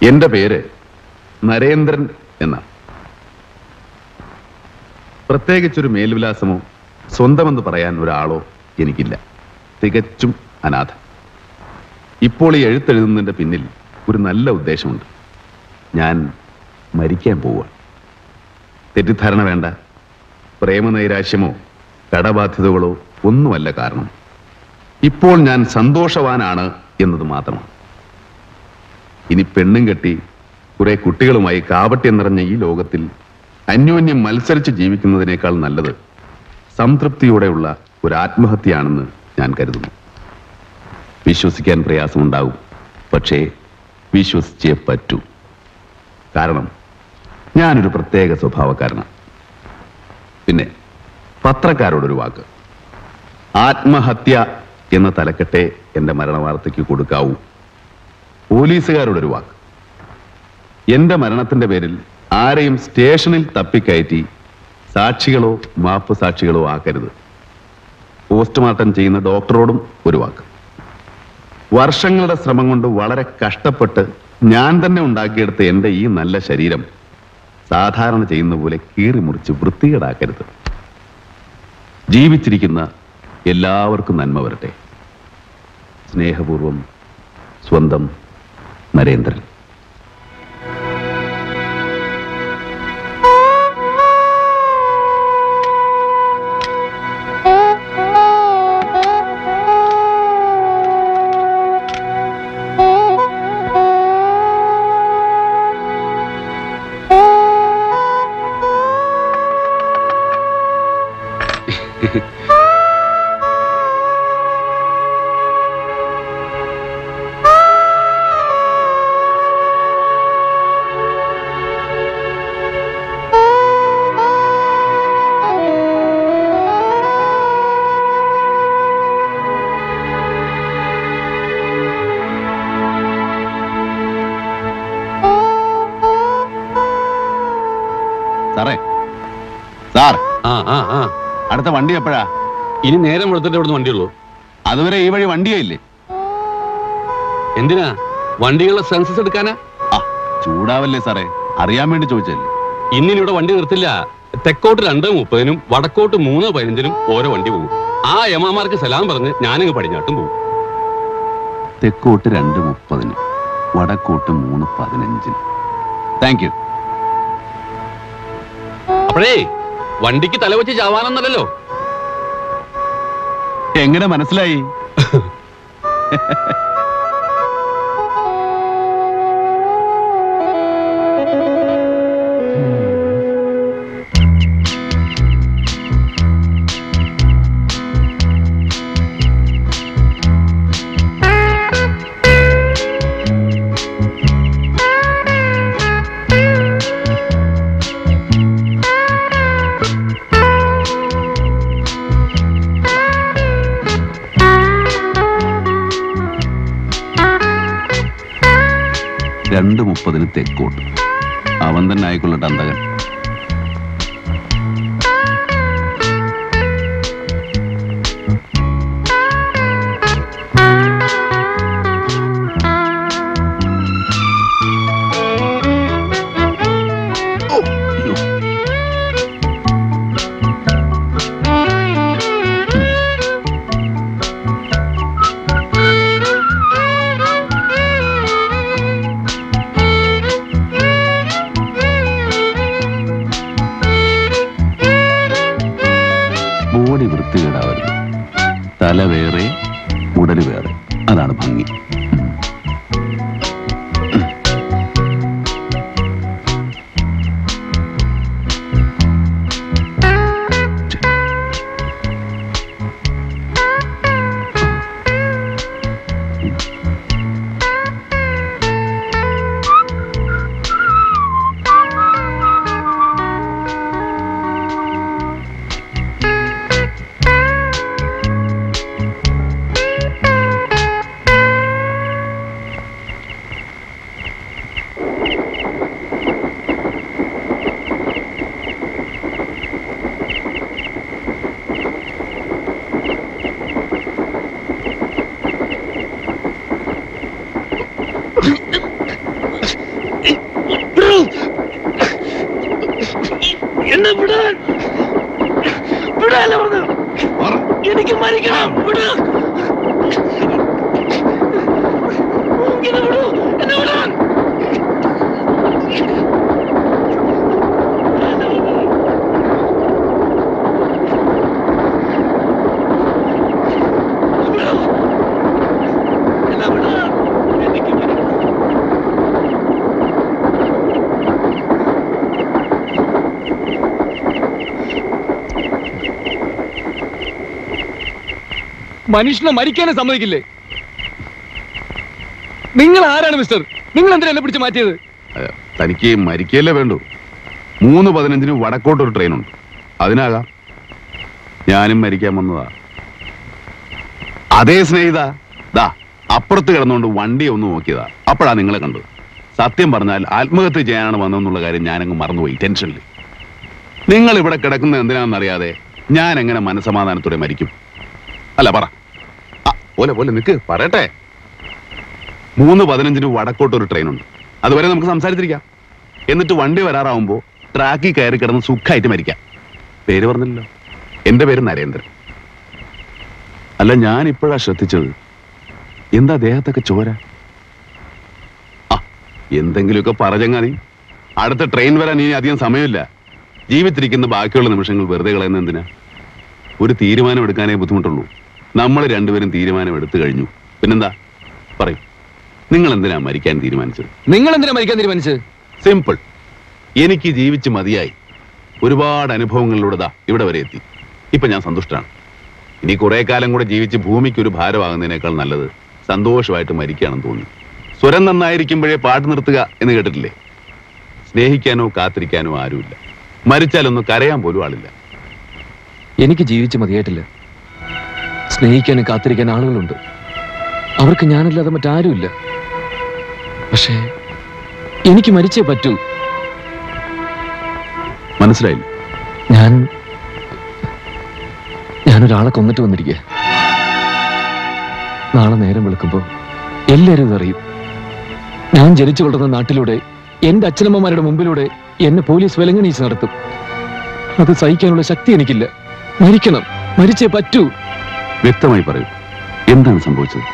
എന്റെ പേര് നരേന്ദ്രൻ എന്നാണ് പ്രത്യേകിച്ചൊരു മേൽവിലാസമോ സ്വന്തമെന്ന് പറയാൻ ഒരാളോ എനിക്കില്ല തികച്ചും അനാഥ ഇപ്പോൾ ഈ എഴുത്തെഴുതുന്നതിന്റെ പിന്നിൽ ഒരു നല്ല ഉദ്ദേശമുണ്ട് ഞാൻ മരിക്കാൻ പോവുക തെറ്റിദ്ധാരണ വേണ്ട പ്രേമനൈരാശ്യമോ കടബാധ്യതകളോ ഒന്നുമല്ല കാരണം ഇപ്പോൾ ഞാൻ സന്തോഷവാനാണ് എന്നത് മാത്രമാണ് ഇനി പെണ്ണും കെട്ടി കുറെ കുട്ടികളുമായി കാപട്യം നിറഞ്ഞ ഈ ലോകത്തിൽ അന്യോന്യം മത്സരിച്ച് ജീവിക്കുന്നതിനേക്കാൾ നല്ലത് സംതൃപ്തിയോടെയുള്ള ഒരു ആത്മഹത്യയാണെന്ന് ഞാൻ കരുതുന്നു വിശ്വസിക്കാൻ പ്രയാസമുണ്ടാവും പക്ഷേ വിശ്വസിച്ചേ പറ്റൂ കാരണം ഞാനൊരു പ്രത്യേക സ്വഭാവക്കാരനാണ് പിന്നെ പത്രക്കാരോടൊരു വാക്ക് ആത്മഹത്യ എന്ന തലക്കെട്ടെ എന്റെ മരണവാർത്തയ്ക്ക് കൊടുക്കാവൂ പോലീസുകാരോടൊരു വാക്ക് എന്റെ മരണത്തിന്റെ പേരിൽ ആരെയും സ്റ്റേഷനിൽ തപ്പിക്കയറ്റി സാക്ഷികളോ മാപ്പ് സാക്ഷികളോ ആക്കരുത് പോസ്റ്റ്മോർട്ടം ചെയ്യുന്ന ഡോക്ടറോടും ഒരു വാക്ക് വർഷങ്ങളുടെ ശ്രമം കൊണ്ട് വളരെ കഷ്ടപ്പെട്ട് ഞാൻ തന്നെ ഉണ്ടാക്കിയെടുത്ത എന്റെ ഈ നല്ല ശരീരം സാധാരണ ചെയ്യുന്ന പോലെ കീറി മുറിച്ച് വൃത്തികേടാക്കരുത് ജീവിച്ചിരിക്കുന്ന എല്ലാവർക്കും നന്മ വരട്ടെ സ്നേഹപൂർവം സ്വന്തം നരേന്ദ്രൻ സാറേ സാർ ആ ആ ആ അടുത്ത വണ്ടി എപ്പോഴാ ഇനി നേരം വെളുത്തിട്ട് ഇവിടുന്ന് വണ്ടിയുള്ളൂ അതുവരെ ഈ വഴി വണ്ടിയായില്ലേ എന്തിനാ വണ്ടികളുടെ സെൻസസ് എടുക്കാനാ ആ ചൂടാവല്ലേ സാറേ അറിയാൻ വേണ്ടി ചോദിച്ചല്ലേ ഇന്നിനി ഇവിടെ വണ്ടി നിർത്തില്ല തെക്കോട്ട് രണ്ട് മുപ്പതിനും വടക്കോട്ട് മൂന്ന് പതിനഞ്ചിനും ഓരോ വണ്ടി പോകും ആ യമാമാർക്ക് സലാം പറഞ്ഞ് ഞാനങ്ങ് പടിഞ്ഞാട്ടും പോകും തെക്കോട്ട് രണ്ട് മുപ്പതിന് വടക്കോട്ട് മൂന്ന് പതിനഞ്ചിന് താങ്ക് യു അപ്പോഴേ വണ്ടിക്ക് തലവെച്ച് ചാവാനൊന്നല്ലല്ലോ എങ്ങനെ മനസ്സിലായി രണ്ട് മുപ്പതിന് തെക്കോട്ട് അവൻ തന്നെ ആയിക്കൊള്ളട്ടെ അന്തകൻ ഓ, അയ്യോ. മനുഷ്യനെ മരിക്കാനേ സമ്മതിക്കില്ലേ നിങ്ങൾ ആരാണ് മിസ്റ്റർ നിങ്ങൾ എന്തിനാ എന്നെ പിടിച്ച് മാറ്റിയത് ഏ, തനിക്ക് മരിക്കല്ലേ വേണ്ടു മൂന്ന് പതിനഞ്ചിന് വടക്കോട്ട് ഒരു ട്രെയിനുണ്ട് അതിനാകാം ഞാനും മരിക്കാൻ വന്നതാ അതേ സ്നേഹിത ദാ അപ്പുറത്ത് കിടന്നുകൊണ്ട് വണ്ടി ഒന്ന് നോക്കിയതാ അപ്പോഴാ നിങ്ങളെ കണ്ടത് സത്യം പറഞ്ഞാൽ ആത്മഹത്യ ചെയ്യാനാണ് വന്നതെന്നുള്ള കാര്യം ഞാനങ്ങ് മറന്നുപോയി ടെൻഷനിൽ നിങ്ങൾ ഇവിടെ കിടക്കുന്നത് എന്തിനാണെന്നറിയാതെ ഞാൻ എങ്ങനെ മനസമാധാനത്തോടെ മരിക്കും അല്ല പറ ആ, പോലെ പോലെ നിക്ക് പറയട്ടെ മൂന്ന് പതിനഞ്ചിന് വടക്കോട്ട് ഒരു ട്രെയിനുണ്ട് അതുവരെ നമുക്ക് സംസാരിച്ചിരിക്കാം എന്നിട്ട് വണ്ടി വരാറാവുമ്പോൾ ട്രാക്കിൽ കയറി കിടന്ന് സുഖമായിട്ട് മരിക്കാം പേര് പറഞ്ഞില്ലല്ലോ എന്റെ പേര് നരേന്ദ്രൻ അല്ല ഞാൻ ഇപ്പോഴാ ശ്രദ്ധിച്ചത് എന്താ ദേഹത്തൊക്കെ ചോര ആ എന്തെങ്കിലുമൊക്കെ പറഞ്ഞങ്ങാതി അടുത്ത ട്രെയിൻ വരാൻ ഇനി അധികം സമയമില്ല ജീവിച്ചിരിക്കുന്ന ബാക്കിയുള്ള നിമിഷങ്ങൾ വെറുതെ കളയുന്ന എന്തിനാ ഒരു തീരുമാനം എടുക്കാനേ ബുദ്ധിമുട്ടുള്ളൂ നമ്മൾ രണ്ടുപേരും തീരുമാനം എടുത്തു കഴിഞ്ഞു പിന്നെന്താ പറയും നിങ്ങൾ എന്തിനാ മരിക്കാൻ തീരുമാനിച്ചത് നിങ്ങൾ എന്തിനാ മരിക്കാൻ തീരുമാനിച്ചത് സിമ്പിൾ എനിക്ക് ജീവിച്ച് മതിയായി ഒരുപാട് അനുഭവങ്ങളിലൂടെ ദാ ഇവിടെ വരെ എത്തി ഇപ്പൊ ഞാൻ സന്തുഷ്ടനാണ് ഇനി കുറെ കാലം കൂടെ ജീവിച്ച് ഭൂമിക്ക് ഒരു ഭാരമാകുന്നതിനേക്കാൾ നല്ലത് സന്തോഷമായിട്ട് മരിക്കുകയാണെന്ന് തോന്നി സ്വരം നന്നായിരിക്കുമ്പോഴേ പാട്ട് നിർത്തുക എന്ന് കേട്ടിട്ടില്ലേ സ്നേഹിക്കാനോ കാത്തിരിക്കാനോ ആരുമില്ല മരിച്ചാലൊന്നും കരയാൻ പോലും ആളില്ല എനിക്ക് ജീവിച്ച് മതിയായിട്ടില്ല സ്നേഹിക്കാനും കാത്തിരിക്കാൻ ആളുകളുണ്ട് അവർക്ക് ഞാനല്ലാതെ മറ്റാരുമില്ല പക്ഷേ എനിക്ക് മരിച്ചേ പറ്റൂ മനസ്സിലായില്ല ഞാൻ ഞാനൊരാളെ കൊന്നിട്ട് വന്നിരിക്കുക നാളെ നേരം വെളുക്കുമ്പോ എല്ലാവരും ഇതറിയും ഞാൻ ജനിച്ചു കൊള്ളുന്ന നാട്ടിലൂടെ എന്റെ അച്ഛനമ്മമാരുടെ മുമ്പിലൂടെ എന്നെ പോലീസ് വിലങ്ങണീച്ച് നടത്തും അത് സഹിക്കാനുള്ള ശക്തി എനിക്കില്ല മരിക്കണം മരിച്ചേ പറ്റൂ വ്യക്തമായി പറയൂ എന്താണ് സംഭവിച്ചത്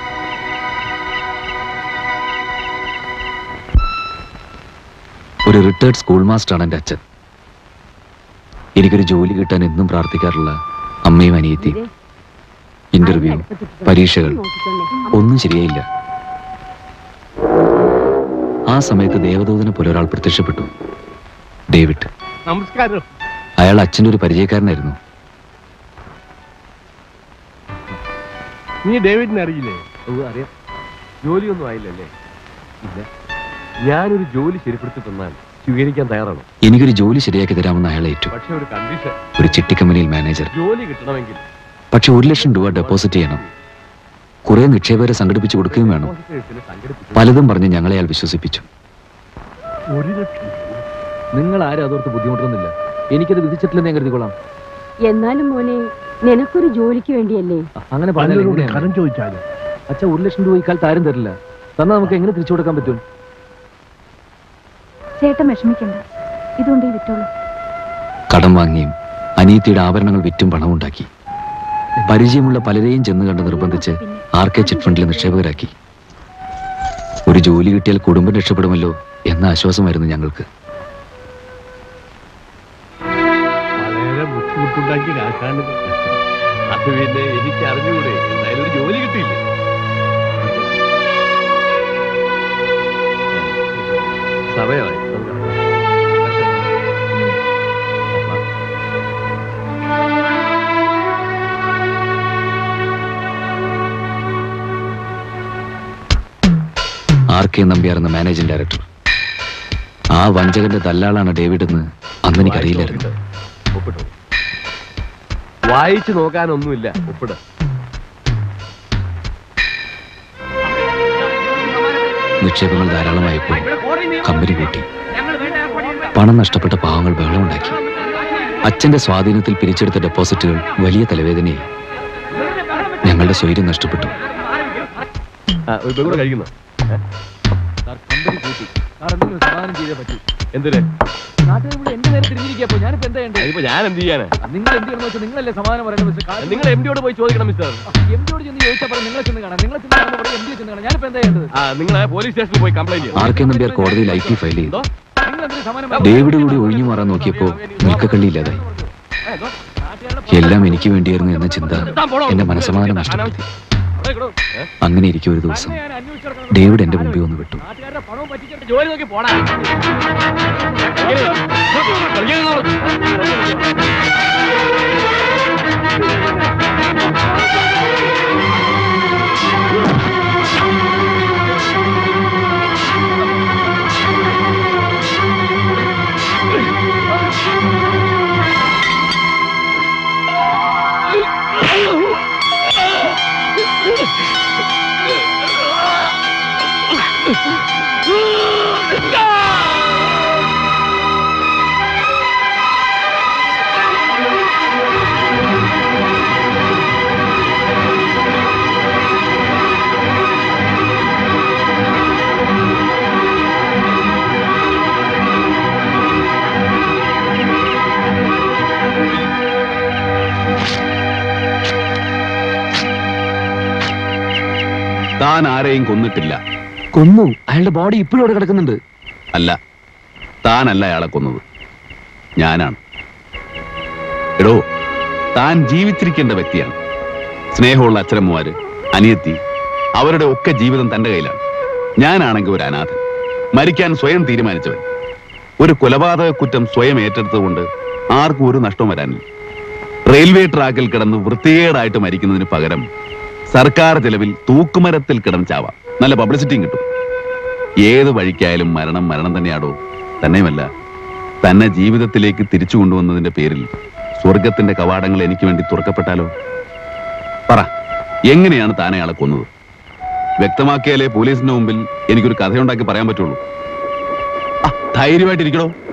ഒരു റിട്ടയർഡ് സ്കൂൾ മാസ്റ്ററാണ് എൻ്റെ അച്ഛൻ എനിക്കൊരു ജോലി കിട്ടാൻ എന്നും പ്രാർത്ഥിക്കാറുള്ള അമ്മയും അനിയത്തിയും ഇന്റർവ്യൂ പരീക്ഷകൾ ഒന്നും ശരിയായില്ല ആ സമയത്ത് ദേവദൂതനെ പോലെ ഒരാൾ പ്രത്യക്ഷപ്പെട്ടു ഡേവിഡ് നമസ്കാരം അയാൾ അച്ഛൻ്റെ ഒരു പരിചയക്കാരനായിരുന്നു നീ ഡേവിഡിനെ അറിയില്ലേ അറിയാം ജോലിയൊന്നും ആയില്ലല്ലേ ഇല്ല ഞാനൊരു ജോലി ശരിപ്പെടുത്തി തന്നാൽ സ്വീകരിക്കാൻ തയ്യാറാണ് എനിക്കൊരു ജോലി ശരിയാക്കി തരാമെന്ന് അയാൾ ഏറ്റു പക്ഷെ ഒരു കണ്ടീഷൻ ഒരു ചിട്ടിക്കമ്പനിയിൽ മാനേജർ ജോലി കിട്ടണമെങ്കിൽ പക്ഷെ ഒരു ലക്ഷം രൂപ ഡെപ്പോസിറ്റ് ചെയ്യണം കുറെ നിക്ഷേപകരെ സംഘടിപ്പിച്ചു കൊടുക്കുകയും വേണം ഡെപ്പോസിറ്റ് സംഘടിപ്പിച്ചു പലതും പറഞ്ഞ് ഞങ്ങളെ അയാൾ വിശ്വസിപ്പിച്ചു ഒരു ലക്ഷം നിങ്ങൾ ആരും അതോർത്ത് ബുദ്ധിമുട്ടൊന്നുമില്ല എനിക്കത് വിധിച്ചിട്ടില്ലെന്ന് ഞാൻ കരുതിക്കൊള്ളാം എന്നാലും മോനെ നിനക്കൊരു ജോലിക്ക് വേണ്ടിയല്ലേ അങ്ങനെ പലരോട് കടം ചോദിച്ചാലും അച്ഛ ഒരു ലക്ഷം രൂപ ഇക്കാലത്ത് ആരും തരില്ല തന്നാൽ നമുക്ക് എങ്ങനെ തിരിച്ചു കൊടുക്കാൻ പറ്റും ചേട്ടൻ വിഷമിക്കണ്ട ഇതുകൊണ്ട് ഈ വിറ്റോളൂ കടം വാങ്ങിയും അനിയത്തിയുടെ ആഭരണങ്ങൾ വിറ്റും പണം ഉണ്ടാക്കി പരിചയമുള്ള പലരെയും ചെന്ന് കണ്ട് നിർബന്ധിച്ച് ആർ കെ ചിറ്റ് ഫണ്ടിൽ നിക്ഷേപകരാക്കി ഒരു ജോലി കിട്ടിയാൽ കുടുംബം രക്ഷപ്പെടുമല്ലോ എന്ന ആശ്വാസമായിരുന്നു ഞങ്ങൾക്ക് വളരെ ബുദ്ധിമുട്ടുണ്ടാക്കി കാശാണിത് അത് പിന്നെ എനിക്ക് അറിഞ്ഞുകൂടെ എന്തായാലും ഒരു ജോലി കിട്ടിയില്ലേ സമയമായി ആർ കെ നമ്പ്യാർ എന്ന മാനേജിംഗ് ഡയറക്ടർ ആ വഞ്ചകന്റെ ദല്ലാളാണ് ഡേവിഡ് എന്ന് അന്ന് എനിക്കറിയില്ലായിരുന്നു ഒപ്പിട്ടോ വായിച്ചു നോക്കാനൊന്നുമില്ല ഒപ്പിട നിക്ഷേപങ്ങൾ ധാരാളമായപ്പോൾ കമ്പനി കൂട്ടി പണം നഷ്ടപ്പെട്ട പാവങ്ങൾ ബഹളമുണ്ടാക്കി അച്ഛന്റെ സ്വാധീനത്തിൽ പിരിച്ചെടുത്ത ഡെപ്പോസിറ്റുകൾ വലിയ തലവേദനയായി ഞങ്ങളുടെ സ്വൈര്യം നഷ്ടപ്പെട്ടു കൂടെ കഴിക്കുന്ന എന്തിന് ഇപ്പൊ ഞാൻ എന്ത് ചെയ്യാനാ നിങ്ങൾ എന്ത് ചെയ്യണമെന്ന് വെച്ചാൽ നിങ്ങളല്ലേ സമാധാനം പറയുന്നത് മിസ്റ്റർ നിങ്ങൾ എം ഡിയോട് പോയി ചോദിക്കണം മിസ്റ്റർ എം ഡിയോട് ചെന്ന് ചോദിച്ചാൽ പറയും നിങ്ങളെ ചെന്ന് കാണാം നിങ്ങളെ ചെന്ന് കാണുമ്പോൾ പറയും എം ഡി ചെന്ന് കാണാം ഞാനിപ്പോ എന്താ ചെയ്യേണ്ടത് ആ നിങ്ങൾ പോലീസ് സ്റ്റേഷനിൽ പോയി കംപ്ലൈന്റ് ചെയ്യണം ആർ കെ നമ്പ്യാർ കോടതിയിൽ ഐ ടി ഫയൽ ചെയ്തു എന്തോ നിങ്ങൾ എന്തിനാ സമാധാനം ഡേവിഡ് കൂടി ഒഴിഞ്ഞു മാറാൻ നോക്കിയപ്പോ നിൽക്കക്കള്ളി ഇല്ലാതായി ഏ, എന്തോ? എല്ലാം എനിക്ക് വേണ്ടിയായിരുന്നു എന്ന ചിന്ത എന്റെ മനസ്സമാധാനം നഷ്ടപ്പെടുത്തി അവിടെ ഇരിക്കടോ. ഏ? അങ്ങനെ ഇരിക്കും ഒരു ദിവസം ഡേവിഡ് എന്റെ മുമ്പിൽ വന്ന് വിട്ടു നാട്ടുകാരുടെ പണവും പറ്റിച്ചിട്ട് ജോലി നോക്കി പോടാ കളിക്കാൻ താൻ ആരെയും കൊന്നിട്ടില്ല കൊന്നു അയാളുടെ ബോഡി ഇപ്പോഴും അവിടെ കിടക്കുന്നുണ്ട് അല്ല താനല്ല അയാളെ കൊന്നത് ഞാനാണ് എടോ താൻ ജീവിച്ചിരിക്കേണ്ട വ്യക്തിയാണ് സ്നേഹമുള്ള അച്ഛനമ്മമാര് അനിയത്തി അവരുടെ ഒക്കെ ജീവിതം തന്റെ കയ്യിലാണ് ഞാനാണെങ്കിൽ ഒരു അനാഥൻ മരിക്കാൻ സ്വയം തീരുമാനിച്ചവൻ ഒരു കൊലപാതക കുറ്റം സ്വയം ഏറ്റെടുത്തുകൊണ്ട് ആർക്കും ഒരു നഷ്ടവും വരാനില്ല റെയിൽവേ ട്രാക്കിൽ കിടന്ന് വൃത്തികേടായിട്ട് മരിക്കുന്നതിന് പകരം സർക്കാർ ചെലവിൽ തൂക്കുമരത്തിൽ കിടന്ന് ചാവാം നല്ല പബ്ലിസിറ്റിയും കിട്ടും ഏത് വഴിക്കായാലും മരണം മരണം തന്നെയാടോ തന്നെയുമല്ല തന്നെ ജീവിതത്തിലേക്ക് തിരിച്ചു കൊണ്ടുവന്നതിന്റെ പേരിൽ സ്വർഗത്തിന്റെ കവാടങ്ങൾ എനിക്ക് വേണ്ടി തുറക്കപ്പെട്ടാലോ പറ എങ്ങനെയാണ് താൻ അയാളെ കൊന്നത് വ്യക്തമാക്കിയാലേ പോലീസിന്റെ മുമ്പിൽ എനിക്കൊരു കഥയുണ്ടാക്കി പറയാൻ പറ്റുള്ളൂ ആ, ധൈര്യമായിട്ടിരിക്കണോ